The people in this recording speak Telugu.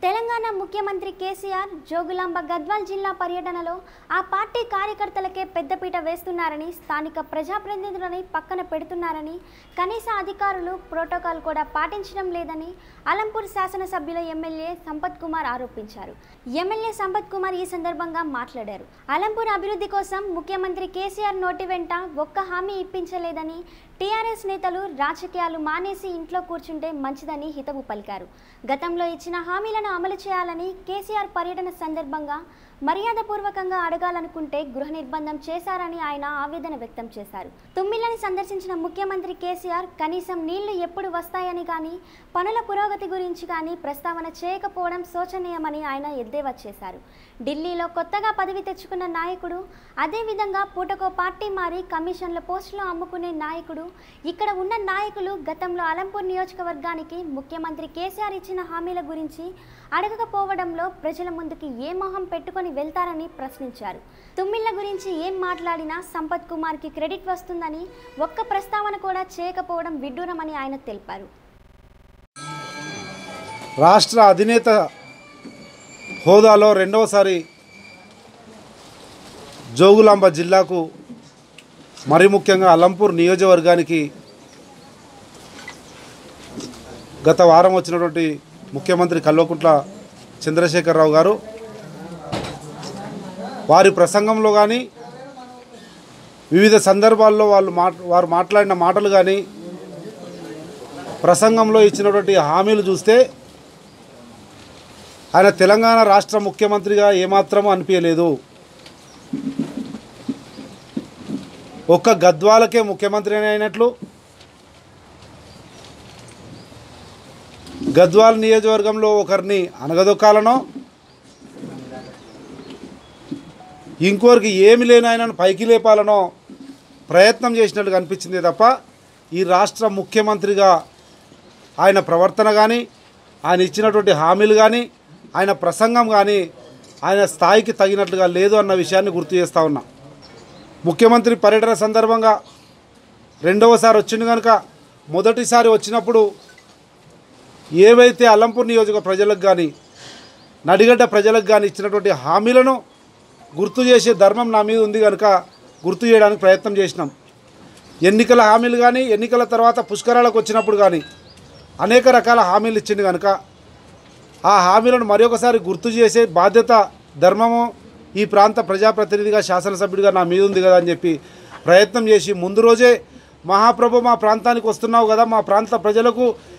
తెలంగాణ ముఖ్యమంత్రి కేసీఆర్ జోగులాంబ గద్వాల్ జిల్లా పర్యటనలో ఆ పార్టీ కార్యకర్తలకే పెద్దపీట వేస్తున్నారని స్థానిక ప్రజాప్రతినిధులని పక్కన పెడుతున్నారని కనీస అధికారులు ప్రోటోకాల్ కూడా పాటించడం లేదని అలంపూర్ శాసనసభ్యుల ఎమ్మెల్యే సంపత్ కుమార్ ఆరోపించారు ఎమ్మెల్యే సంపత్ కుమార్ ఈ సందర్భంగా మాట్లాడారు అలంపూర్ అభివృద్ధి కోసం ముఖ్యమంత్రి కేసీఆర్ నోటి వెంట ఒక్క హామీ ఇప్పించలేదని టీఆర్ఎస్ నేతలు రాజకీయాలు మానేసి ఇంట్లో కూర్చుంటే మంచిదని హితవు పలికారు గతంలో ఇచ్చిన హామీలను అమలు చేయాలని కేసీఆర్ పర్యటన సందర్భంగా మర్యాదపూర్వకంగా అడగాలనుకుంటే గృహ నిర్బంధం చేశారని ఆయన ఆవేదన వ్యక్తం చేశారు తుమ్మిళ్ళని సందర్శించిన ముఖ్యమంత్రి కేసీఆర్ కనీసం నీళ్లు ఎప్పుడు వస్తాయని కానీ పనుల పురోగతి గురించి కానీ ప్రస్తావన చేయకపోవడం శోచనీయమని ఆయన ఎద్దేవా చేశారు ఢిల్లీలో కొత్తగా పదవి తెచ్చుకున్న నాయకుడు అదేవిధంగా పూటకో పార్టీ మారి కమిషన్ల పోస్టులు అమ్ముకునే నాయకుడు ఇక్కడ ఉన్న నాయకులు గతంలో అలంపూర్ నియోజకవర్గానికి ముఖ్యమంత్రి కేసీఆర్ ఇచ్చిన హామీల గురించి అడగకపోవడంలో ప్రజల ముందుకి ఏ మొహం పెట్టుకొని వెళ్తారని ప్రశ్నించారు తుమ్మిళ్ల గురించి ఏం మాట్లాడినా సంపత్ కుమార్కి క్రెడిట్ వస్తుందని ఒక్క ప్రస్తావన కూడా చేయకపోవడం విడ్డూరమని ఆయన తెలిపారు రాష్ట్ర అధినేత హోదాలో రెండవసారి జోగులాంబ జిల్లాకు మరి ముఖ్యంగా అలంపూర్ నియోజకవర్గానికి గత వారం వచ్చినటువంటి ముఖ్యమంత్రి కల్వకుంట్ల చంద్రశేఖరరావు గారు వారి ప్రసంగంలో కానీ వివిధ సందర్భాల్లో వాళ్ళు మాట్ వారు మాట్లాడిన మాటలు కానీ ప్రసంగంలో ఇచ్చినటువంటి హామీలు చూస్తే ఆయన తెలంగాణ రాష్ట్ర ముఖ్యమంత్రిగా ఏమాత్రం అనిపించలేదు ఒక్క గద్వాలకే ముఖ్యమంత్రి అయినట్లు గద్వాల్ నియోజకవర్గంలో ఒకరిని అనగదొక్కాలనో ఇంకోరికి ఏమి లేని ఆయనను పైకి లేపాలనో ప్రయత్నం చేసినట్టు కనిపించింది తప్ప ఈ రాష్ట్ర ముఖ్యమంత్రిగా ఆయన ప్రవర్తన కానీ ఆయన ఇచ్చినటువంటి హామీలు కానీ ఆయన ప్రసంగం కానీ ఆయన స్థాయికి తగినట్లుగా లేదు అన్న విషయాన్ని గుర్తు చేస్తూ ఉన్నా ముఖ్యమంత్రి పర్యటన సందర్భంగా రెండవసారి వచ్చింది కనుక మొదటిసారి వచ్చినప్పుడు ఏవైతే అల్లంపూర్ నియోజక ప్రజలకు కానీ నడిగడ్డ ప్రజలకు కానీ ఇచ్చినటువంటి హామీలను గుర్తు చేసే ధర్మం నా మీద ఉంది కనుక గుర్తు చేయడానికి ప్రయత్నం చేసినాం ఎన్నికల హామీలు కానీ ఎన్నికల తర్వాత పుష్కరాలకు వచ్చినప్పుడు కానీ అనేక రకాల హామీలు ఇచ్చింది కనుక ఆ హామీలను మరొకసారి గుర్తు చేసే బాధ్యత ధర్మము ఈ ప్రాంత ప్రజాప్రతినిధిగా శాసనసభ్యుడిగా నా మీద ఉంది కదా అని చెప్పి ప్రయత్నం చేసి ముందు రోజే మహాప్రభు మా ప్రాంతానికి వస్తున్నావు కదా మా ప్రాంత ప్రజలకు